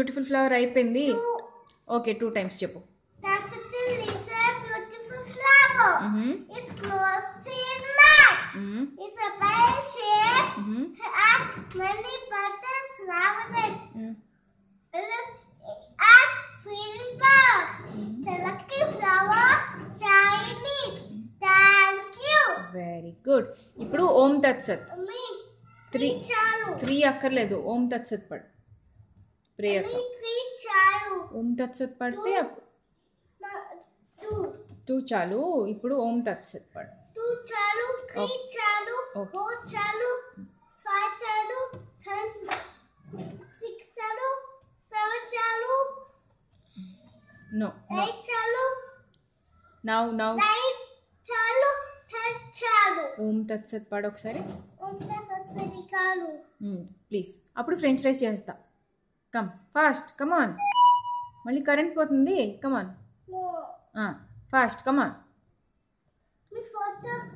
Beautiful flower అయిపోయింది okay two times చెప్పు Daffodil is a beautiful flower. Hmm. It's glossy and matte. Hmm. It's a bell shape. Hmm. It has many buttons around it. Hmm. It has green buds. It's a lucky flower. Chinese. Thank you. Very good ఇప్పుడు ఓం తత్సత్ Me. Three. చాలు three అక్కర్లేదు ఓం తత్సత్ పడు prayers Me three చాలు ఓం తత్సత్ పడితే అప్పుడు టూ టూ చాలు ఇప్పుడు ఓం తత్సత్ పడు టూ చాలు త్రీ చాలు Okay. ఫోర్ చాలు ఫైవ్ చాలు టెన్ సిక్స్ చాలు సెవెన్ చాలు నో ఎయిట్ చాలు నౌ నౌ నైన్ చాలు టెన్ చాలు ఓం తత్సత్ పడు ఒకసారి ఉంటే సత్సరి కాలు ప్లీజ్ అప్పుడు ఫ్రెంచ్ ఫ్రైస్ చేస్తా కమ్ ఫాస్ట్ కమాన్ మళ్ళీ కరెంట్ పోతుంది కమాన్ ఫాస్ట్ కమాన్ మీ ఫోటో